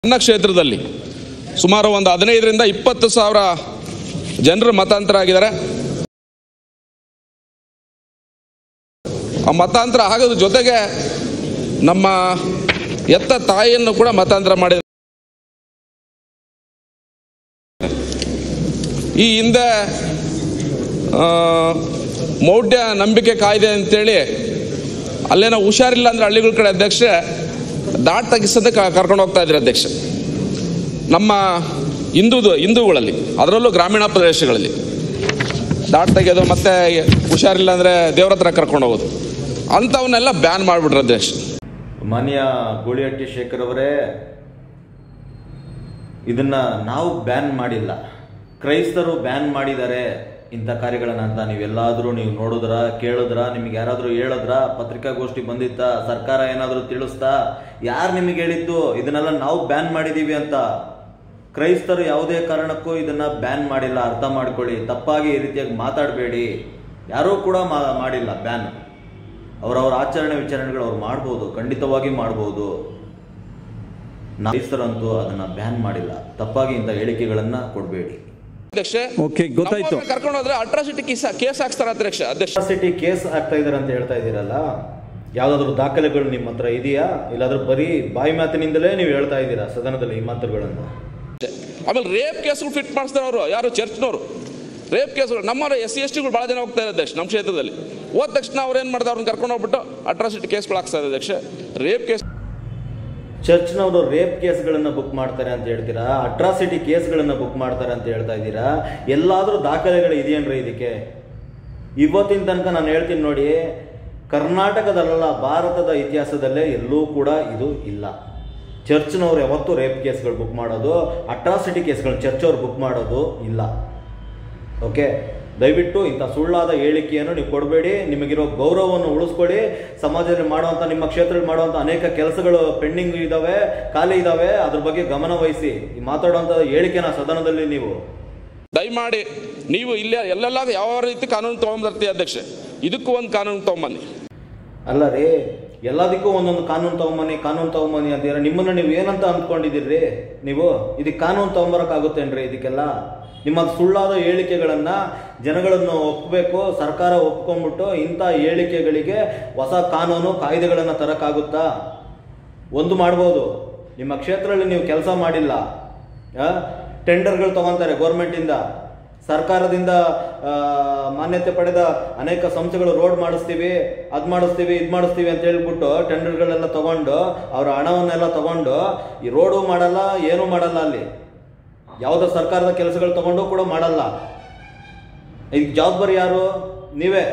ನನ್ನ ಕ್ಷೇತ್ರದಲ್ಲಿ ಸುಮಾರು ಒಂದು ಹದಿನೈದರಿಂದ ಇಪ್ಪತ್ತು ಸಾವಿರ ಜನರು ಮತಾಂತರ ಆಗಿದ್ದಾರೆ ಆ ಮತಾಂತರ ಆಗೋದ್ರ ಜೊತೆಗೆ ನಮ್ಮ ಎತ್ತ ತಾಯಿಯನ್ನು ಕೂಡ ಮತಾಂತರ ಮಾಡಿದ ಈ ಹಿಂದೆ ಆ, ಮೌಢ್ಯ ನಂಬಿಕೆ ಕಾಯ್ದೆ ಅಂತೇಳಿ ಅಲ್ಲೇನೋ ಹುಷಾರಿಲ್ಲ ಅಂದ್ರೆ ಹಳ್ಳಿಗಳ ಕಡೆ ಅಧ್ಯಕ್ಷ ದಾಟ್ ತೆಗಿಸೋದಕ್ಕೆ ಕರ್ಕೊಂಡು ಹೋಗ್ತಾ ಇದ್ರು ಅಧ್ಯಕ್ಷ ನಮ್ಮ ಹಿಂದೂದು ಹಿಂದೂಗಳಲ್ಲಿ ಅದರಲ್ಲೂ ಗ್ರಾಮೀಣ ಪ್ರದೇಶಗಳಲ್ಲಿ ದಾಟ್ ತೆಗೆಯೋದು ಮತ್ತೆ ಹುಷಾರಿಲ್ಲ ಅಂದರೆ ದೇವ್ರ ಹತ್ರ ಕರ್ಕೊಂಡು ಹೋಗೋದು ಅಂಥವನ್ನೆಲ್ಲ ಬ್ಯಾನ್ ಮಾಡಿಬಿಟ್ರು ಅಧ್ಯಕ್ಷ ಮಾನ್ಯ ಗೂಳಿಹಟ್ಟಿ ಶೇಖರ್ ಅವರೇ ಇದನ್ನ ನಾವು ಬ್ಯಾನ್ ಮಾಡಿಲ್ಲ ಕ್ರೈಸ್ತರು ಬ್ಯಾನ್ ಮಾಡಿದ್ದಾರೆ ಇಂಥ ಕಾರ್ಯಗಳನ್ನ ಅಂತ ನೀವೆಲ್ಲಾದರೂ ನೀವು ನೋಡಿದ್ರ ಕೇಳಿದ್ರ ನಿಮ್ಗೆ ಯಾರಾದರೂ ಹೇಳಿದ್ರ ಪತ್ರಿಕಾಗೋಷ್ಠಿ ಬಂದಿತ್ತ ಸರ್ಕಾರ ಏನಾದರೂ ತಿಳಿಸ್ತಾ ಯಾರು ನಿಮಗೆ ಹೇಳಿದ್ದು ಇದನ್ನೆಲ್ಲ ನಾವು ಬ್ಯಾನ್ ಮಾಡಿದೀವಿ ಅಂತ ಕ್ರೈಸ್ತರು ಯಾವುದೇ ಕಾರಣಕ್ಕೂ ಇದನ್ನ ಬ್ಯಾನ್ ಮಾಡಿಲ್ಲ ಅರ್ಥ ಮಾಡ್ಕೊಳ್ಳಿ ತಪ್ಪಾಗಿ ಈ ರೀತಿಯಾಗಿ ಮಾತಾಡಬೇಡಿ ಯಾರೂ ಕೂಡ ಮಾ- ಮಾಡಿಲ್ಲ ಬ್ಯಾನ್ ಅವರವರ ಆಚರಣೆ ವಿಚಾರಣೆಗಳು ಅವ್ರು ಮಾಡ್ಬೋದು ಖಂಡಿತವಾಗಿ ಮಾಡ್ಬೋದು ನಾವು ಕ್ರೈಸ್ತರಂತೂ ಅದನ್ನ ಬ್ಯಾನ್ ಮಾಡಿಲ್ಲ ತಪ್ಪಾಗಿ ಇಂಥ ಹೇಳಿಕೆಗಳನ್ನ ಕೊಡಬೇಡಿ ಅಧ್ಯಕ್ಷ ಓಕೆ ಗೊತ್ತಾಯ್ತು ಕರ್ಕೊಂಡು ಹೋದ್ರೆ ಅಟ್ರಾಸಿಟಿ ಕೇಸ್ ಕೇಸ್ ಹಾಕ್ತಾರೆ ಅಧ್ಯಕ್ಷ ಅಧ್ಯಕ್ಷ ಸಿಟಿ ಕೇಸ್ ಆಗ್ತಾ ಇದಾರೆ ಅಂತ ಹೇಳ್ತಾ ಇದ್ದೀರಲ್ಲ ಯಾವ್ದಾದ್ರು ದಾಖಲೆಗಳು ನಿಮ್ಮ ಹತ್ರ ಇದೆಯಾ ಇಲ್ಲಾದ್ರೂ ಬರೀ ಬಾಯಿ ಮಾತಿನಿಂದಲೇ ನೀವು ಹೇಳ್ತಾ ಇದ್ದೀರಾ ಸದನದಲ್ಲಿ ಈ ಮಾತುಗಳನ್ನು ಆಮೇಲೆ ರೇಪ್ ಕೇಸ್ಗಳು ಫಿಟ್ ಮಾಡಿಸ್ತಾರೆ ಅವರು ಯಾರು ಚರ್ಚ್ನವರು ರೇಪ್ ಕೇಸ್ಗಳು ನಮ್ಮವ್ರ ಎಸ್ ಸಿ ಎಸ್ ಟಿಗಳು ಭಾಳ ಜನ ಹೋಗ್ತಾ ಇದ್ದಾರೆ ಅಧ್ಯಕ್ಷ ನಮ್ಮ ಕ್ಷೇತ್ರದಲ್ಲಿ ಹೋದ ತಕ್ಷಣ ಅವ್ರು ಏನು ಮಾಡ್ತಾರೆ ಅವ್ರನ್ನ ಕರ್ಕೊಂಡು ಹೋಗ್ಬಿಟ್ಟು ಅಟ್ರಾಸಿಟಿ ಕೇಸ್ಗಳು ಹಾಕ್ತಾ ಇದ್ದಾರೆ ಅಧ್ಯಕ್ಷ ರೇಪ್ ಕೇಸ್ ಚರ್ಚ್ನವರು ರೇಪ್ ಕೇಸ್ಗಳನ್ನ ಬುಕ್ ಮಾಡ್ತಾರೆ ಅಂತ ಹೇಳ್ತೀರಾ ಅಟ್ರಾಸಿಟಿ ಕೇಸ್ಗಳನ್ನ ಬುಕ್ ಮಾಡ್ತಾರೆ ಅಂತ ಹೇಳ್ತಾ ಇದ್ದೀರಾ ಎಲ್ಲಾದ್ರೂ ದಾಖಲೆಗಳು ಇದೆಯೇನ್ರಿ ಇದಕ್ಕೆ ಇವತ್ತಿನ ತನಕ ನಾನು ಹೇಳ್ತೀನಿ ನೋಡಿ ಕರ್ನಾಟಕದಲ್ಲ ಭಾರತದ ಇತಿಹಾಸದಲ್ಲೇ ಎಲ್ಲೂ ಕೂಡ ಇದು ಇಲ್ಲ ಚರ್ಚ್ನವ್ರು ಯಾವತ್ತೂ ರೇಪ್ ಕೇಸ್ಗಳು ಬುಕ್ ಮಾಡೋದು ಅಟ್ರಾಸಿಟಿ ಕೇಸ್ಗಳು ಚರ್ಚ್ ಅವ್ರು ಬುಕ್ ಮಾಡೋದು ಇಲ್ಲ ಓಕೆ ದಯವಿಟ್ಟು ಇಂಥ ಸುಳ್ಳಾದ ಹೇಳಿಕೆಯನ್ನು ನೀವು ಕೊಡಬೇಡಿ ನಿಮಗಿರೋ ಗೌರವವನ್ನು ಉಳಿಸ್ಕೊಳ್ಳಿ ಸಮಾಜದಲ್ಲಿ ಮಾಡುವಂಥ ನಿಮ್ಮ ಕ್ಷೇತ್ರದಲ್ಲಿ ಮಾಡುವಂಥ ಅನೇಕ ಕೆಲಸಗಳು ಪೆಂಡಿಂಗ್ ಇದ್ದಾವೆ ಖಾಲಿ ಇದ್ದಾವೆ ಅದ್ರ ಬಗ್ಗೆ ಗಮನ ವಹಿಸಿ ಈ ಮಾತಾಡುವಂಥ ಹೇಳಿಕೆನ ಸದನದಲ್ಲಿ ನೀವು ದಯಮಾಡಿ ನೀವು ಇಲ್ಲೇ ಎಲ್ಲೆಲ್ಲ ಯಾವ ರೀತಿ ಕಾನೂನು ತೊಗೊಂಬರ್ತೀವಿ ಅಧ್ಯಕ್ಷ ಇದಕ್ಕೂ ಒಂದು ಕಾನೂನು ತೊಗೊಂಬನ್ನಿ ಅಲ್ಲ ರೀ ಎಲ್ಲದಕ್ಕೂ ಒಂದೊಂದು ಕಾನೂನು ತಗೊಂಬನ್ನಿ ಕಾನೂನು ತಗೊಂಬನ್ನಿ ಅಂತೀರ ನಿಮ್ಮನ್ನ ನೀವು ಏನಂತ ಅಂದ್ಕೊಂಡಿದ್ದೀರಿ ನೀವು ಇದಕ್ಕೆ ಕಾನೂನು ತಗೊಂಬರಕ್ಕಾಗುತ್ತೇನ್ರಿ ಇದಕ್ಕೆಲ್ಲ ನಿಮ್ಮ ಸುಳ್ಳಾದ ಹೇಳಿಕೆಗಳನ್ನ ಜನಗಳನ್ನು ಒಪ್ಪಬೇಕು ಸರ್ಕಾರ ಒಪ್ಕೊಂಡ್ಬಿಟ್ಟು ಇಂಥ ಹೇಳಿಕೆಗಳಿಗೆ ಹೊಸ ಕಾನೂನು ಕಾಯ್ದೆಗಳನ್ನು ತರಕ್ಕಾಗುತ್ತಾ ಒಂದು ಮಾಡ್ಬೋದು ನಿಮ್ಮ ಕ್ಷೇತ್ರದಲ್ಲಿ ನೀವು ಕೆಲಸ ಮಾಡಿಲ್ಲ ಆ, ಟೆಂಡರ್ಗಳು ತಗೊಂತಾರೆ ಗೌರ್ಮೆಂಟಿಂದ ಸರ್ಕಾರದಿಂದ ಆ, ಮಾನ್ಯತೆ ಪಡೆದ ಅನೇಕ ಸಂಸ್ಥೆಗಳು ರೋಡ್ ಮಾಡಿಸ್ತೀವಿ ಅದು ಮಾಡಿಸ್ತೀವಿ ಇದು ಮಾಡಿಸ್ತೀವಿ ಅಂತ ಹೇಳ್ಬಿಟ್ಟು ಟೆಂಡರ್ಗಳೆಲ್ಲ ತಗೊಂಡು ಅವರ ಹಣವನ್ನೆಲ್ಲ ತಗೊಂಡು ಈ ರೋಡು ಮಾಡಲ್ಲ ಏನೂ ಮಾಡಲ್ಲ ಅಲ್ಲಿ ಯಾವುದೋ ಸರ್ಕಾರದ ಕೆಲಸಗಳು ತಗೊಂಡು ಕೂಡ ಮಾಡಲ್ಲ ಇದಕ್ಕೆ ಜವಾಬ್ದಾರಿ ಯಾರು ನೀವೇ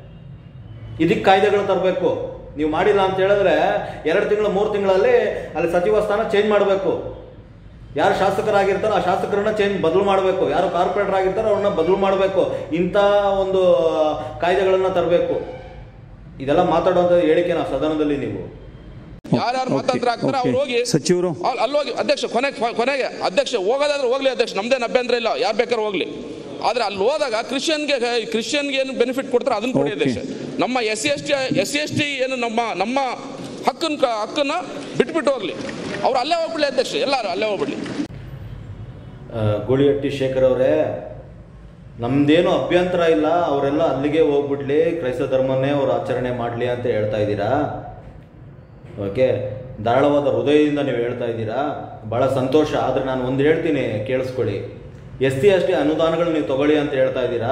ಇದಕ್ಕೆ ಕಾಯ್ದೆಗಳು ತರಬೇಕು ನೀವು ಮಾಡಿಲ್ಲ ಅಂತ ಹೇಳಿದ್ರೆ ಎರಡು ತಿಂಗಳು ಮೂರು ತಿಂಗಳಲ್ಲಿ ಅಲ್ಲಿ ಸಚಿವ ಸ್ಥಾನ ಚೇಂಜ್ ಮಾಡಬೇಕು ಯಾರು ಶಾಸಕರಾಗಿರ್ತಾರೋ ಆ ಶಾಸಕರನ್ನ ಚೇಂಜ್ ಬದಲು ಮಾಡಬೇಕು ಯಾರು ಕಾರ್ಪೊರೇಟರ್ ಆಗಿರ್ತಾರೋ ಅವ್ರನ್ನ ಬದಲು ಮಾಡಬೇಕು ಇಂಥ ಒಂದು ಕಾಯ್ದೆಗಳನ್ನ ತರಬೇಕು ಇದೆಲ್ಲ ಮಾತಾಡುವಂಥ ಹೇಳಿಕೆ ನಾವು ಸದನದಲ್ಲಿ ನೀವು ಯಾರ್ಯಾರು ಮತಾಂತರ ಆಗ್ತಾರೆ ಅವ್ರು ಹೋಗಿ ಸಚಿವರು ಅಲ್- ಅಲ್ಲಿ ಹೋಗಿ ಅಧ್ಯಕ್ಷ ಕೊನೆಗೆ ಕೊನೆಗೆ ಅಧ್ಯಕ್ಷ ಹೋಗೋದಾದ್ರೆ ಹೋಗ್ಲಿ ಅಧ್ಯಕ್ಷ ನಮ್ದೇನು ಅಭ್ಯಂತರ ಇಲ್ಲ ಯಾರು ಬೇಕಾದ್ರೂ ಹೋಗ್ಲಿ ಆದ್ರೆ ಅಲ್ಲಿ ಹೋದಾಗ ಕ್ರಿಶ್ಚಿಯನ್ಗೆ ಕ್ರಿಶ್ಚಿಯನ್ಗೆ ಏನು ಬೆನಿಫಿಟ್ ಕೊಡ್ತಾರೆ ಅದನ್ನ ಕೊಡಿ Okay. ಅಧ್ಯಕ್ಷ ನಮ್ಮ S C S T S C S T ಏನು ನಮ್ಮ ನಮ್ಮ ಹಕ್ಕನ್ನ ಕ- ಹಕ್ಕನ್ನ ಬಿಟ್ಬಿಟ್ಟು ಹೋಗ್ಲಿ ಅವ್ರು ಅಲ್ಲೇ ಹೋಗ್ಬಿಡ್ಲಿ ಅಧ್ಯಕ್ಷ ಎಲ್ಲರೂ ಅಲ್ಲೇ ಹೋಗ್ಬಿಡ್ಲಿ ಆ, ಗೂಳಿಹಟ್ಟಿ ಶೇಖರ್ ಅವರೇ ನಮ್ದೇನು ಅಭ್ಯಂತರ ಇಲ್ಲ ಅವರೆಲ್ಲ ಅಲ್ಲಿಗೆ ಹೋಗ್ಬಿಡ್ಲಿ ಕ್ರೈಸ್ತ ಧರ್ಮನೇ ಅವ್ರು ಆಚರಣೆ ಮಾಡಲಿ ಅಂತ ಹೇಳ್ತಾ ಇದ್ದೀರಾ ಓಕೆ ಧಾರಾಳವಾದ ಹೃದಯದಿಂದ ನೀವು ಹೇಳ್ತಾ ಇದ್ದೀರಾ ಭಾಳ ಸಂತೋಷ ಆದರೆ ನಾನು ಒಂದು ಹೇಳ್ತೀನಿ ಕೇಳಿಸ್ಕೊಳ್ಳಿ ಎಸ್ ಸಿ ಎಸ್ ಟಿ ಅನುದಾನಗಳು ನೀವು ತಗೊಳ್ಳಿ ಅಂತ ಹೇಳ್ತಾ ಇದ್ದೀರಾ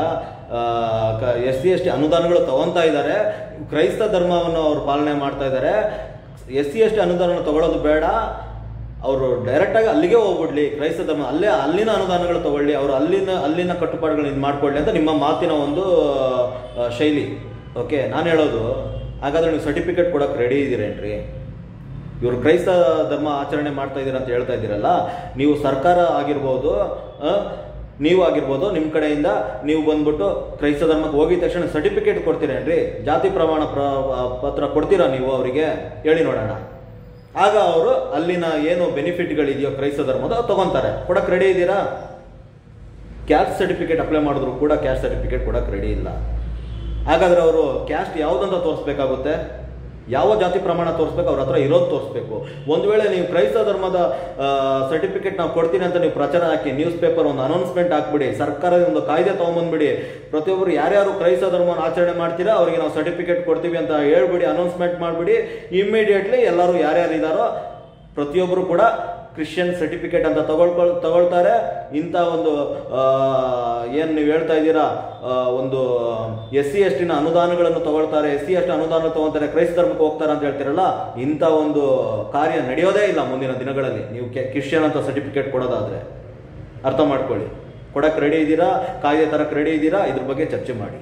ಎಸ್ ಸಿ ಎಸ್ ಟಿ ಅನುದಾನಗಳು ತಗೊತಾ ಇದ್ದಾರೆ ಕ್ರೈಸ್ತ ಧರ್ಮವನ್ನು ಅವರು ಪಾಲನೆ ಮಾಡ್ತಾ ಇದ್ದಾರೆ ಎಸ್ ಸಿ ಎಸ್ ಟಿ ಅನುದಾನ ತಗೊಳ್ಳೋದು ಬೇಡ ಅವರು ಡೈರೆಕ್ಟಾಗಿ ಅಲ್ಲಿಗೆ ಹೋಗ್ಬಿಡ್ಲಿ ಕ್ರೈಸ್ತ ಧರ್ಮ ಅಲ್ಲೇ ಅಲ್ಲಿನ ಅನುದಾನಗಳು ತಗೊಳ್ಳಿ ಅವರು ಅಲ್ಲಿನ ಅಲ್ಲಿನ ಕಟ್ಟುಪಾಡುಗಳನ್ನ ಇದು ಮಾಡ್ಕೊಳ್ಳಿ ಅಂತ ನಿಮ್ಮ ಮಾತಿನ ಒಂದು ಆ, ಶೈಲಿ ಓಕೆ ನಾನು ಹೇಳೋದು ಹಾಗಾದ್ರೆ ನೀವು ಸರ್ಟಿಫಿಕೇಟ್ ಕೊಡೋಕೆ ರೆಡಿ ಇದ್ದೀರೇನ್ರಿ ಇವರು ಕ್ರೈಸ್ತ ಧರ್ಮ ಆಚರಣೆ ಮಾಡ್ತಾ ಇದ್ದೀರಾ ಅಂತ ಹೇಳ್ತಾ ಇದ್ದೀರಲ್ಲ ನೀವು ಸರ್ಕಾರ ಆಗಿರ್ಬೋದು ಆ, ನೀವು ಆಗಿರ್ಬೋದು ನಿಮ್ಮ ಕಡೆಯಿಂದ ನೀವು ಬಂದ್ಬಿಟ್ಟು ಕ್ರೈಸ್ತ ಧರ್ಮಕ್ಕೆ ಹೋಗಿದ ತಕ್ಷಣ ಸರ್ಟಿಫಿಕೇಟ್ ಕೊಡ್ತೀರೇನ್ರಿ ಜಾತಿ ಪ್ರಮಾಣ ಪ್ರ ಪತ್ರ ಕೊಡ್ತೀರಾ ನೀವು ಅವರಿಗೆ ಹೇಳಿ ನೋಡೋಣ ಆಗ ಅವರು ಅಲ್ಲಿನ ಏನು ಬೆನಿಫಿಟ್ಗಳಿದೆಯೋ ಕ್ರೈಸ್ತ ಧರ್ಮದ ಅದು ತಗೊಂತಾರೆ ಕೊಡಕ್ಕೆ ರೆಡಿ ಇದ್ದೀರಾ ಕ್ಯಾಸ್ಟ್ ಸರ್ಟಿಫಿಕೇಟ್ ಅಪ್ಲೈ ಮಾಡಿದ್ರು ಕೂಡ ಕ್ಯಾಸ್ಟ್ ಸರ್ಟಿಫಿಕೇಟ್ ಕೊಡಕ್ಕೆ ರೆಡಿ ಇಲ್ಲ ಹಾಗಾದ್ರೆ ಅವರು ಕ್ಯಾಸ್ಟ್ ಯಾವುದಂತ ತೋರಿಸ್ಬೇಕಾಗುತ್ತೆ ಯಾವ ಜಾತಿ ಪ್ರಮಾಣ ತೋರಿಸ್ಬೇಕು ಅವ್ರ ಹತ್ರ ಇರೋದು ತೋರಿಸ್ಬೇಕು ಒಂದು ವೇಳೆ ನೀವು ಕ್ರೈಸ್ತ ಧರ್ಮದ ಸರ್ಟಿಫಿಕೇಟ್ ನಾವು ಕೊಡ್ತೀನಿ ಅಂತ ನೀವು ಪ್ರಚಾರ ಹಾಕಿ ನ್ಯೂಸ್ ಪೇಪರ್ ಒಂದು ಅನೌನ್ಸ್ಮೆಂಟ್ ಹಾಕ್ಬಿಡಿ ಸರ್ಕಾರದ ಒಂದು ಕಾಯ್ದೆ ತಗೊಂಬಂದ್ಬಿಡಿ ಪ್ರತಿಯೊಬ್ಬರು ಯಾರ್ಯಾರು ಕ್ರೈಸ್ತ ಧರ್ಮವನ್ನು ಆಚರಣೆ ಮಾಡ್ತೀರಾ ಅವರಿಗೆ ನಾವು ಸರ್ಟಿಫಿಕೇಟ್ ಕೊಡ್ತೀವಿ ಅಂತ ಹೇಳ್ಬಿಡಿ ಅನೌನ್ಸ್ಮೆಂಟ್ ಮಾಡಿಬಿಡಿ ಇಮ್ಮಿಡಿಯೇಟ್ಲಿ ಎಲ್ಲರೂ ಯಾರ್ಯಾರು ಇದ್ದಾರೋ ಪ್ರತಿಯೊಬ್ಬರು ಕೂಡ ಕ್ರಿಶ್ಚಿಯನ್ ಸರ್ಟಿಫಿಕೇಟ್ ಅಂತ ತಗೊಳ್ಕೊಳ್ ತಗೊಳ್ತಾರೆ ಇಂಥ ಒಂದು ಏನು ನೀವು ಹೇಳ್ತಾ ಇದ್ದೀರಾ ಆ, ಒಂದು ಎಸ್ ಸಿ ಎಸ್ ಟಿನ ಅನುದಾನಗಳನ್ನು ತಗೊಳ್ತಾರೆ ಎಸ್ ಸಿ ಎಸ್ ಟಿ ಅನುದಾನ ತಗೊಳ್ತಾರೆ ಕ್ರೈಸ್ತ ಧರ್ಮಕ್ಕೆ ಹೋಗ್ತಾರೆ ಅಂತ ಹೇಳ್ತೀರಲ್ಲ ಇಂಥ ಒಂದು ಕಾರ್ಯ ನಡೆಯೋದೇ ಇಲ್ಲ ಮುಂದಿನ ದಿನಗಳಲ್ಲಿ ನೀವು ಕೆ- ಕ್ರಿಶ್ಚಿಯನ್ ಅಂತ ಸರ್ಟಿಫಿಕೇಟ್ ಕೊಡೋದಾದ್ರೆ ಅರ್ಥ ಮಾಡ್ಕೊಳ್ಳಿ ಕೊಡಕ್ಕೆ ರೆಡಿ ಇದ್ದೀರಾ ಕಾಯ್ದೆ ತರಕ್ಕೆ ರೆಡಿ ಇದ್ದೀರಾ ಇದ್ರ ಬಗ್ಗೆ ಚರ್ಚೆ ಮಾಡಿ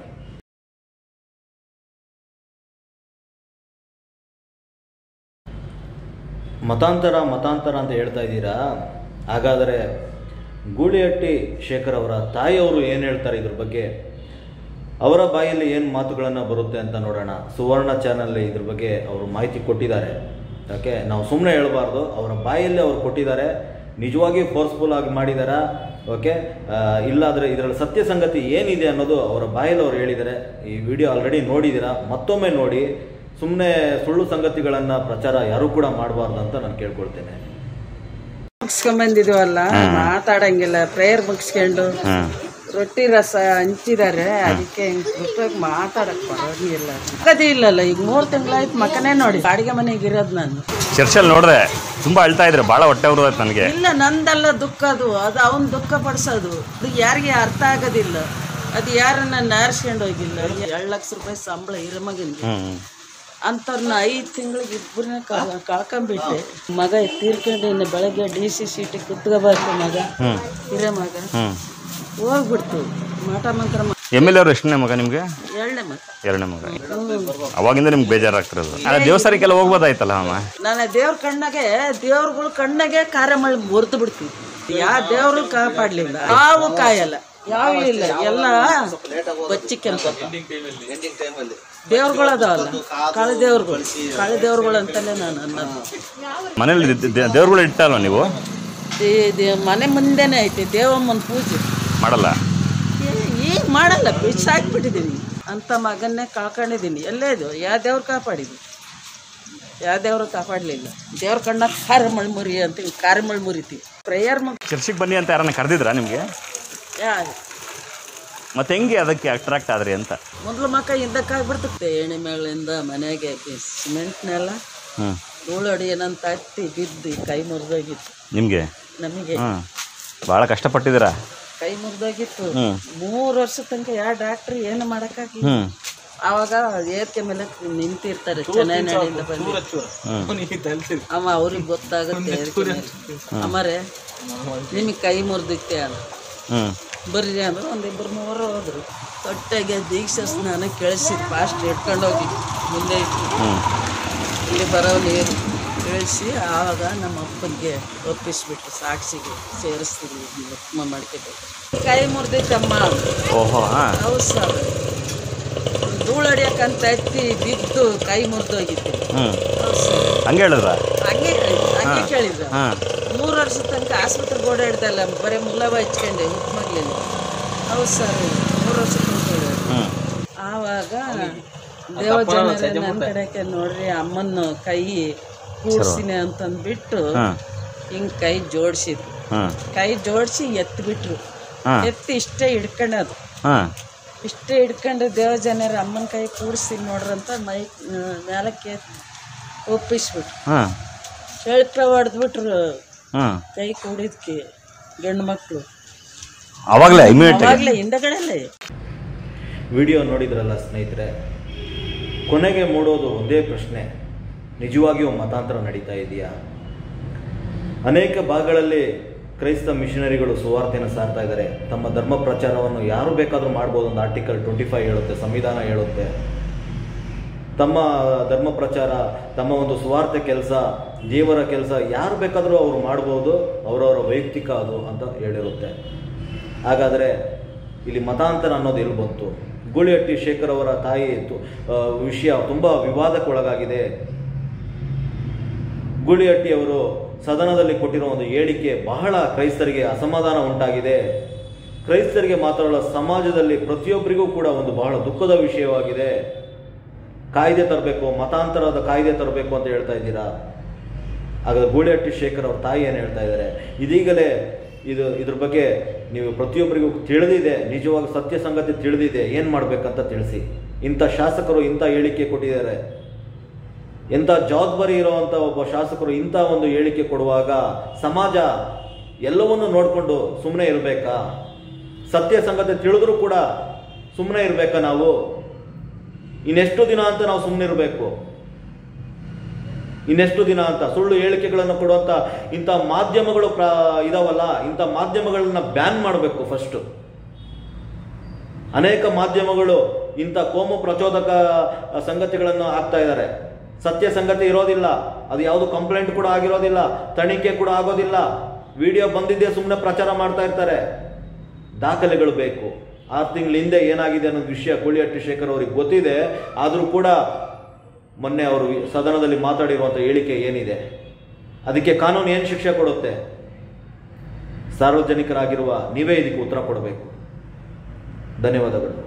ಮತಾಂತರ ಮತಾಂತರ ಅಂತ ಹೇಳ್ತಾ ಇದ್ದೀರಾ ಹಾಗಾದರೆ ಗೂಳಿಹಟ್ಟಿ ಶೇಖರ್ ಅವರ ತಾಯಿಯವರು ಏನು ಹೇಳ್ತಾರೆ ಇದ್ರ ಬಗ್ಗೆ ಅವರ ಬಾಯಲ್ಲಿ ಏನು ಮಾತುಗಳನ್ನು ಬರುತ್ತೆ ಅಂತ ನೋಡೋಣ ಸುವರ್ಣ ಚಾನಲ್ ಇದ್ರ ಬಗ್ಗೆ ಅವರು ಮಾಹಿತಿ ಕೊಟ್ಟಿದ್ದಾರೆ ಯಾಕೆ ನಾವು ಸುಮ್ಮನೆ ಹೇಳ್ಬಾರ್ದು ಅವರ ಬಾಯಲ್ಲಿ ಅವ್ರು ಕೊಟ್ಟಿದ್ದಾರೆ ನಿಜವಾಗಿ ಫೋರ್ಸ್ಫುಲ್ ಆಗಿ ಮಾಡಿದಾರಾ ಓಕೆ ಇಲ್ಲಾದರೆ ಇದರಲ್ಲಿ ಸತ್ಯ ಸಂಗತಿ ಏನಿದೆ ಅನ್ನೋದು ಅವರ ಬಾಯಲ್ಲಿ ಅವ್ರು ಹೇಳಿದ್ದಾರೆ ಈ ವಿಡಿಯೋ ಆಲ್ರೆಡಿ ನೋಡಿದ್ದೀರಾ ಮತ್ತೊಮ್ಮೆ ನೋಡಿ ಸುಮ್ಮನೆ ಸುಳ್ಳು ಸಂಗತಿಗಳನ್ನು ಪ್ರಚಾರ ಯಾರೂ ಕೂಡ ಮಾಡಬಾರ್ದು ಅಂತ ನಾನು ಕೇಳ್ಕೊಳ್ತೇನೆ ಮುಗಿಸ್ಕೊಂಬಂದಿದ್ವಲ್ಲ ಮಾತಾಡಂಗಿಲ್ಲ ಪ್ರೇಯರ್ ಮುಗಿಸ್ಕೊಂಡು ರೊಟ್ಟಿ ರಸ ಹಂಚಿದ್ದಾರೆ ಅದಕ್ಕೆ ಕೃಷ್ಣಗ್ ಮಾತಾಡಕ್ ಬರೋಂಗಿಲ್ಲ ಗತಿ ಇಲ್ಲಲ್ಲ ಈಗ ಮೂರ್ ತಿಂಗಳಾಯ್ತು ಮಕ್ಕನೇ ನೋಡಿ ಬಾಡಿಗೆ ಮನೆಗೆ ಇರೋದು ನಾನು ಚರ್ಚಲ್ಲಿ ನೋಡಿದ್ರೆ ತುಂಬಾ ಅಳ್ತಾ ಇದ್ರೆ ಭಾಳ ಹೊಟ್ಟೆ ಉರಿದೈತೆ ನನಗೆ ಇಲ್ಲ ನಂದಲ್ಲ ದುಃಖ ಅದು ಅದು ಅವನ್ ದುಃಖ ಪಡಿಸೋದು ಅದು ಯಾರಿಗೆ ಅರ್ಥ ಆಗೋದಿಲ್ಲ ಅದು ಯಾರನ್ನ ನಾರಿಸ್ಕೊಂಡು ಹೋಗಿಲ್ಲ ಎರಡು ಲಕ್ಷ ರೂಪಾಯಿ ಸಂಬಳ ಇರೋ ಮಗನಿಗೆ ಹ್ಮ್ ಅಂಥವ್ರನ್ನ ಐದು ತಿಂಗಳಿಗೆ ಇಬ್ಬರನ್ನ ಕಳ್ಕೊಂಬಿಟ್ಟೆ ಮಗ ತೀರ್ಕೊಂಡು ಇನ್ನು ಬೆಳಗ್ಗೆ ಡಿ ಸಿ ಸೀಟಿಗೆ ಕುತ್ಕೋಬೇಕು ಮಗ ಹಿರೇ ಮಗ ಹ್ಮ್ ಹೋಗ್ಬಿಡ್ತು ಮಾಟ ಮಂತ್ರ ಎಮ್ ಎಲ್ ಎ ಅವ್ರು ಎಷ್ಟನೇ ಮಗ ನಿಮ್ಗೆ ಎರಡನೇ ಮಗ ಎರಡನೇ ಮಗ ಅವಾಗಿಂದ ನಿಮ್ಗೆ ಬೇಜಾರಾಗ್ತಿರೋದು ಅಲ್ಲ ದೇವಸ್ಥಾನಕ್ಕೆಲ್ಲ ಹೋಗ್ಬೋದಾಯ್ತಲ್ಲ ಅಮ್ಮ ನಾನು ದೇವ್ರ ಕಣ್ಣಾಗೆ ದೇವ್ರಗಳ ಕಣ್ಣಾಗೆ ಕಾರ್ಯ ಮಾಡಿ ಮುರಿದು ಬಿಡ್ತೀವಿ ಯಾವ ದೇವ್ರು ಕಾಪಾಡ್ಲಿಲ್ಲ ಯಾವ ಕಾಯಲ್ಲ ಯಾವ ಇಲ್ಲ ಎಲ್ಲ ಬಚ್ಚಿಕೆಂತ ದೇವ್ರುಗಳು ಅದಾವಲ್ಲ ಕಳೆ ದೇವ್ರುಗಳು ಕಳೆ ದೇವ್ರುಗಳು ಅಂತಲೇ ನಾನು ಅನ್ನೋದು ಮನೇಲಿ ದೇವ್ರುಗಳು ಇಟ್ಟಲ್ವ ನೀವು ದೇ- ದೇ- ಮನೆ ಮುಂದೆನೇ ಐತಿ ದೇವಮ್ಮನ ಪೂಜೆ ಮಾಡಲ್ಲ ಏ- ಈಗ ಮಾಡಲ್ಲ ಬಿಸಾಕ್ಬಿಟ್ಟಿದ್ದೀನಿ ಅಂತ ಮಗನ್ನೇ ಕಳ್ಕೊಂಡಿದ್ದೀನಿ ಎಲ್ಲೇ ಇದು ಯಾವ ದೇವ್ರು ಕಾಪಾಡಿದ್ವಿ ಯಾವ ದೇವ್ರು ಕಾಪಾಡಲಿಲ್ಲ ದೇವ್ರ ಕಣ್ಣ ಕಾರ್ಯ ಮುರಿ ಅಂತೀವಿ ಕಾರ್ಯ ಮುರಿತೀವಿ ಪ್ರೇಯರ್ ಮಗ ಚರ್ಚಿಗೆ ಬನ್ನಿ ಅಂತ ಯಾರನ್ನ ಕರೆದಿದ್ರಾ ನಿಮಗೆ ಯಾ ಮತ್ತೆ ಹೆಂಗೆ ಅದಕ್ಕೆ ಅಟ್ರಾಕ್ಟ್ ಆದ್ರಿ ಅಂತ ಮೊದಲು ಮಕ್ಕ ಹಿಂದಕ್ಕಾಗ್ಬಿಡ್ತದೆ ಎಣ್ಣೆ ಮೇಳಿಂದ ಮನೆಗೆ ಸಿಮೆಂಟ್ನೆಲ್ಲ ಹ್ಞೂ ಧೂಳು ಏನಂತ ಹತ್ತಿ ಬಿದ್ದು ಕೈ ಮುರಿದೋಗಿತ್ತು ನಿಮಗೆ ನಮಗೆ ಹ್ಞೂ ಭಾಳ ಕಷ್ಟಪಟ್ಟಿದ್ದೀರಾ ಕೈ ಮುರಿದೋಗಿತ್ತು ಹ್ಞೂ ಮೂರು ವರ್ಷ ತನಕ ಯಾವ ಡಾಕ್ಟ್ರ್ ಏನು ಮಾಡೋಕ್ಕಾಗಿಲ್ಲ ಹ್ಞೂ ಆವಾಗ ಏರ್ಕೆ ಮೇಲೆ ನಿಂತಿರ್ತಾರೆ ಚೆನ್ನೈನಹಳ್ಳಿಯಿಂದ ಬಂದು ಅವ ಅವ್ರಿಗೆ ಗೊತ್ತಾಗುತ್ತೆ ಏರ್ಕೆ ಮೇಲೆ. ಅಮ್ಮರೇ ನಿಮಗೆ ಕೈ ಮುರಿದಿತ್ತೆ ಅಂತ ಹ್ಞೂ ಬರ್ರಿ ಅಂದ್ರೆ ಒಂದಿಬ್ಬರು ಮೂವರು ಹೋದ್ರು ತೊಟ್ಟೆಗೆ ದೀಕ್ಷಾ ಸ್ನಾನ ಕೇಳಿಸಿದ್ ಫಾಸ್ಟ್ ಇಟ್ಕೊಂಡು ಹೋಗಿ ಮುಂದೆ ಇಟ್ಟು ಹ್ಞೂ ಇಲ್ಲಿ ಬರೋ ನೀರು ಕಳಿಸಿ ಆವಾಗ ನಮ್ಮ ಅಪ್ಪನಿಗೆ ಒಪ್ಪಿಸ್ಬಿಟ್ಟು ಸಾಕ್ಷಿಗೆ ಸೇರಿಸ್ತೀವಿ ಉಪ್ಮ ಮಾಡ್ಕೋಬೇಕು ಕೈ ಮುರಿದೈತಮ್ಮ ಓಹೋ ಹಾಂ ಹೌದು ಸರ್ ಧೂಳು ಹೊಡಿಯಕ್ಕಂತ ಎತ್ತಿ ಬಿದ್ದು ಕೈ ಮುರಿದೋಗಿತ್ತು ಹ್ಞೂ ಹೌದು ಸರ್ ಹಂಗೆ ಹೇಳಿದ್ರ ಹಂಗೆ ಹೇಳಿದ್ರು ಹಂಗೆ ಕೇಳಿದ್ರು ಹಾಂ ಮೂರು ವರ್ಷ ತನಕ ಆಸ್ಪತ್ರೆಗೆ ಓಡಾಡ್ದಲ್ಲ ಬರೀ ಮುಲ್ಲವ ಹಚ್ಕೊಂಡೆ ಉಪ್ಮಗ್ಲಿಲ್ಲ ಹೌದು ಸರ್ ಮೂರು ವರ್ಷ ತನಕ ಓಡಾಡ್ದೆ. ಹ್ಞೂ ಆವಾಗ ದೇವಜನರ ನನ್ನ ಕಡೆಗೆ ನೋಡ್ರಿ ಅಮ್ಮನ ಕೈ ಕೂಡ್ಸಿನಿ ಅಂತಂದ್ಬಿಟ್ಟು ಹಾಂ ಹಿಂಗ್ ಕೈ ಜೋಡಿಸಿದ್ರು ಹಾಂ ಕೈ ಜೋಡಿಸಿ ಎತ್ಬಿಟ್ರು ಹಾಂ ಎತ್ತಿ ಇಷ್ಟೇ ಹಿಡ್ಕೊಂಡದು ಹಾಂ ಇಷ್ಟೇ ಹಿಡ್ಕೊಂಡು ದೇವಜನರ ಅಮ್ಮನ ಕೈ ಕೂಡಿಸಿ ನೋಡ್ರಂತ ಮೈ ಮೇಲಕ್ಕೆ ಎತ್ತಿ ಒಪ್ಪಿಸ್ಬಿಟ್ರು ಹಾಂ ಹೇಳ್ಕ್ರ ಹೊಡೆದ್ಬಿಟ್ರು ಹಾಂ ಕೈ ಕೂಡಿದ್ಕೆ ಗಂಡು ಮಕ್ಕಳು ಅವಾಗಲೇ ಇಮಿಡಿಯೇಟ್ ಅವಾಗಲೇ ಹಿಂದಗಡೆಯಲ್ಲೇ ವಿಡಿಯೋ ನೋಡಿದ್ರಲ್ಲ ಸ್ನೇಹಿತರೆ ಕೊನೆಗೆ ಮೂಡೋದು ಒಂದೇ ಪ್ರಶ್ನೆ ನಿಜವಾಗಿಯೂ ಮತಾಂತರ ನಡೀತಾ ಇದೆಯಾ ಅನೇಕ ಭಾಗಗಳಲ್ಲಿ ಕ್ರೈಸ್ತ ಮಿಷನರಿಗಳು ಸುವಾರ್ತೆಯನ್ನು ಸಾರ್ತಾ ಇದ್ದಾರೆ ತಮ್ಮ ಧರ್ಮ ಪ್ರಚಾರವನ್ನು ಯಾರು ಬೇಕಾದರೂ ಮಾಡ್ಬೋದು ಒಂದು ಆರ್ಟಿಕಲ್ ಟ್ವೆಂಟಿ ಫೈವ್ ಹೇಳುತ್ತೆ ಸಂವಿಧಾನ ಹೇಳುತ್ತೆ ತಮ್ಮ ಧರ್ಮ ಪ್ರಚಾರ ತಮ್ಮ ಒಂದು ಸ್ವಾರ್ಥ ಕೆಲಸ ದೇವರ ಕೆಲಸ ಯಾರು ಬೇಕಾದರೂ ಅವರು ಮಾಡ್ಬೋದು ಅವರವರ ವೈಯಕ್ತಿಕ ಅದು ಅಂತ ಹೇಳಿರುತ್ತೆ ಹಾಗಾದರೆ ಇಲ್ಲಿ ಮತಾಂತರ ಅನ್ನೋದು ಎಲ್ಲಿ ಬಂತು ಗೂಳಿಹಟ್ಟಿ ಶೇಖರ್ ಅವರ ತಾಯಿ ತು- ಆ, ವಿಷಯ ತುಂಬ ವಿವಾದಕ್ಕೊಳಗಾಗಿದೆ ಗೂಳಿಹಟ್ಟಿ ಅವರು ಸದನದಲ್ಲಿ ಕೊಟ್ಟಿರೋ ಒಂದು ಹೇಳಿಕೆ ಬಹಳ ಕ್ರೈಸ್ತರಿಗೆ ಅಸಮಾಧಾನ ಉಂಟಾಗಿದೆ ಕ್ರೈಸ್ತರಿಗೆ ಮಾತ್ರ ಅಲ್ಲ ಸಮಾಜದಲ್ಲಿ ಪ್ರತಿಯೊಬ್ಬರಿಗೂ ಕೂಡ ಒಂದು ಬಹಳ ದುಃಖದ ವಿಷಯವಾಗಿದೆ ಕಾಯ್ದೆ ತರಬೇಕು ಮತಾಂತರದ ಕಾಯ್ದೆ ತರಬೇಕು ಅಂತ ಹೇಳ್ತಾ ಇದ್ದೀರಾ ಹಾಗಾದ್ರೆ ಗೂಳಿಹಟ್ಟಿ ಶೇಖರ್ ಅವ್ರ ತಾಯಿ ಏನು ಹೇಳ್ತಾ ಇದ್ದಾರೆ ಇದೀಗಲೇ ಇದು ಇದ್ರ ಬಗ್ಗೆ ನೀವು ಪ್ರತಿಯೊಬ್ಬರಿಗೂ ತಿಳಿದಿದೆ ನಿಜವಾಗ ಸತ್ಯ ಸಂಗತಿ ತಿಳಿದಿದೆ ಏನು ಮಾಡ್ಬೇಕಂತ ತಿಳಿಸಿ ಇಂಥ ಶಾಸಕರು ಇಂಥ ಹೇಳಿಕೆ ಕೊಟ್ಟಿದ್ದಾರೆ ಎಂಥ ಜವಾಬ್ದಾರಿ ಇರುವಂಥ ಒಬ್ಬ ಶಾಸಕರು ಇಂಥ ಒಂದು ಹೇಳಿಕೆ ಕೊಡುವಾಗ ಸಮಾಜ ಎಲ್ಲವನ್ನೂ ನೋಡಿಕೊಂಡು ಸುಮ್ಮನೆ ಇರಬೇಕಾ ಸತ್ಯ ಸಂಗತಿ ತಿಳಿದ್ರೂ ಕೂಡ ಸುಮ್ಮನೆ ಇರಬೇಕಾ ನಾವು ಇನ್ನೆಷ್ಟು ದಿನ ಅಂತ ನಾವು ಸುಮ್ಮನೆ ಇರಬೇಕು ಇನ್ನೆಷ್ಟು ದಿನ ಅಂತ ಸುಳ್ಳು ಹೇಳಿಕೆಗಳನ್ನು ಕೊಡುವಂಥ ಇಂಥ ಮಾಧ್ಯಮಗಳು ಪ್ರ ಇದಾವಲ್ಲ ಇಂಥ ಮಾಧ್ಯಮಗಳನ್ನ ಬ್ಯಾನ್ ಮಾಡಬೇಕು ಫಸ್ಟು ಅನೇಕ ಮಾಧ್ಯಮಗಳು ಇಂಥ ಕೋಮು ಪ್ರಚೋದಕ ಸಂಗತಿಗಳನ್ನು ಹಾಕ್ತಾ ಇದ್ದಾರೆ ಸತ್ಯ ಸಂಗತಿ ಇರೋದಿಲ್ಲ ಅದು ಯಾವುದು ಕಂಪ್ಲೇಂಟ್ ಕೂಡ ಆಗಿರೋದಿಲ್ಲ ತನಿಖೆ ಕೂಡ ಆಗೋದಿಲ್ಲ ವಿಡಿಯೋ ಬಂದಿದ್ದೇ ಸುಮ್ಮನೆ ಪ್ರಚಾರ ಮಾಡ್ತಾ ಇರ್ತಾರೆ ದಾಖಲೆಗಳು ಬೇಕು ಆರು ತಿಂಗಳ ಹಿಂದೆ ಏನಾಗಿದೆ ಅನ್ನೋ ವಿಷಯ ಗುಳಿಹಟ್ಟಿ ಶೇಖರ್ ಅವ್ರಿಗೆ ಗೊತ್ತಿದೆ ಆದರೂ ಕೂಡ ಮೊನ್ನೆ ಅವರು ಸದನದಲ್ಲಿ ಮಾತಾಡಿರುವಂಥ ಹೇಳಿಕೆ ಏನಿದೆ ಅದಕ್ಕೆ ಕಾನೂನು ಏನು ಶಿಕ್ಷೆ ಕೊಡುತ್ತೆ ಸಾರ್ವಜನಿಕರಾಗಿರುವ ನೀವೇ ಇದಕ್ಕೆ ಉತ್ತರ ಕೊಡಬೇಕು ಧನ್ಯವಾದಗಳು